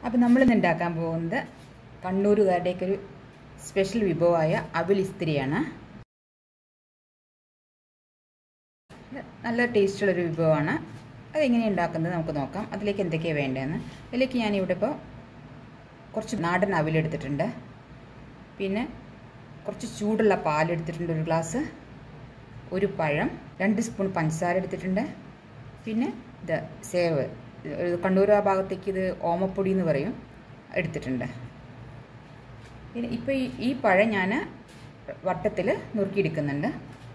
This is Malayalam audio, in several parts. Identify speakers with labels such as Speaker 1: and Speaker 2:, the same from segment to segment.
Speaker 1: അപ്പോൾ നമ്മളിന്ന് ഉണ്ടാക്കാൻ പോകുന്നത് കണ്ണൂരുകാരുടെയൊക്കെ ഒരു സ്പെഷ്യൽ വിഭവമായ അവിൽ ഇസ്തിരിയാണ് ഇത് നല്ല ടേസ്റ്റുള്ളൊരു വിഭവമാണ് അതെങ്ങനെയാണ് ഉണ്ടാക്കുന്നത് നമുക്ക് നോക്കാം അതിലേക്ക് എന്തൊക്കെയാണ് വേണ്ടതെന്ന് അതിലേക്ക് ഞാനിവിടെ ഇപ്പോൾ കുറച്ച് നാടൻ അവിലെടുത്തിട്ടുണ്ട് പിന്നെ കുറച്ച് ചൂടുള്ള പാലെടുത്തിട്ടുണ്ട് ഒരു ഗ്ലാസ് ഒരു പഴം രണ്ട് സ്പൂൺ പഞ്ചസാര എടുത്തിട്ടുണ്ട് പിന്നെ ഇത് സേവ് ഇത് കണ്ണൂർ ആ ഭാഗത്തേക്ക് ഇത് ഓമപ്പൊടി എന്ന് പറയും എടുത്തിട്ടുണ്ട് പിന്നെ ഇപ്പോൾ ഈ ഈ പഴം ഞാൻ വട്ടത്തിൽ നുറുക്കിയെടുക്കുന്നുണ്ട്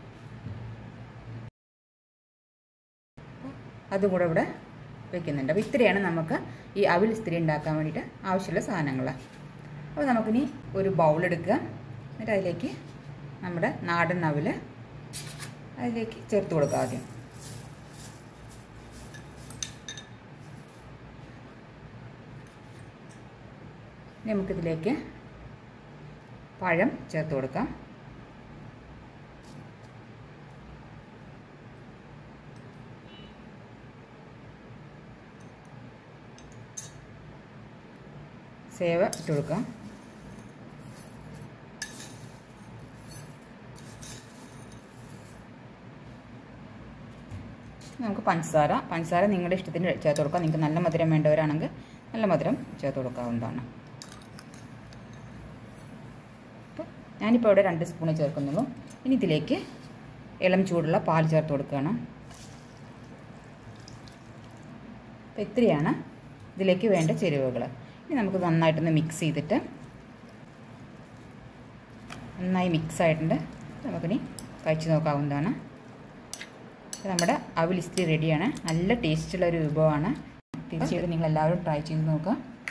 Speaker 1: അതും കൂടെ ഇവിടെ വെക്കുന്നുണ്ട് അപ്പോൾ ഇത്രയാണ് നമുക്ക് ഈ അവിൽ ഇസ്തിരി ഉണ്ടാക്കാൻ വേണ്ടിയിട്ട് ആവശ്യമുള്ള സാധനങ്ങൾ അപ്പോൾ നമുക്കിനി ഒരു ബൗൾ എടുക്കുക എന്നിട്ട് അതിലേക്ക് നമ്മുടെ നാടൻ അവിൽ അതിലേക്ക് ചേർത്ത് കൊടുക്കുക ആദ്യം നമുക്കിതിലേക്ക് പഴം ചേർത്ത് കൊടുക്കാം സേവ ഇട്ട് കൊടുക്കാം നമുക്ക് പഞ്ചസാര പഞ്ചസാര നിങ്ങളുടെ ഇഷ്ടത്തിന് ചേർത്ത് കൊടുക്കാം നിങ്ങൾക്ക് നല്ല മധുരം വേണ്ടവരാണെങ്കിൽ നല്ല മധുരം ചേർത്ത് കൊടുക്കാവുന്നതാണ് അപ്പോൾ ഞാനിപ്പോൾ ഇവിടെ രണ്ട് സ്പൂണ് ചേർക്കുന്നുള്ളൂ ഇനി ഇതിലേക്ക് ഇളം ചൂടുള്ള പാൽ ചേർത്ത് കൊടുക്കുകയാണ് അപ്പോൾ ഇത്രയാണ് ഇതിലേക്ക് വേണ്ട ചേരുവകൾ ഇനി നമുക്ക് നന്നായിട്ടൊന്ന് മിക്സ് ചെയ്തിട്ട് നന്നായി മിക്സ് ആയിട്ടുണ്ട് നമുക്കിനി കഴിച്ച് നോക്കാവുന്നതാണ് നമ്മുടെ അവിൽ ഇസ്ത്രി റെഡിയാണ് നല്ല ടേസ്റ്റുള്ള ഒരു വിഭവമാണ് തീർച്ചയായിട്ടും നിങ്ങൾ എല്ലാവരും ട്രൈ ചെയ്ത് നോക്കുക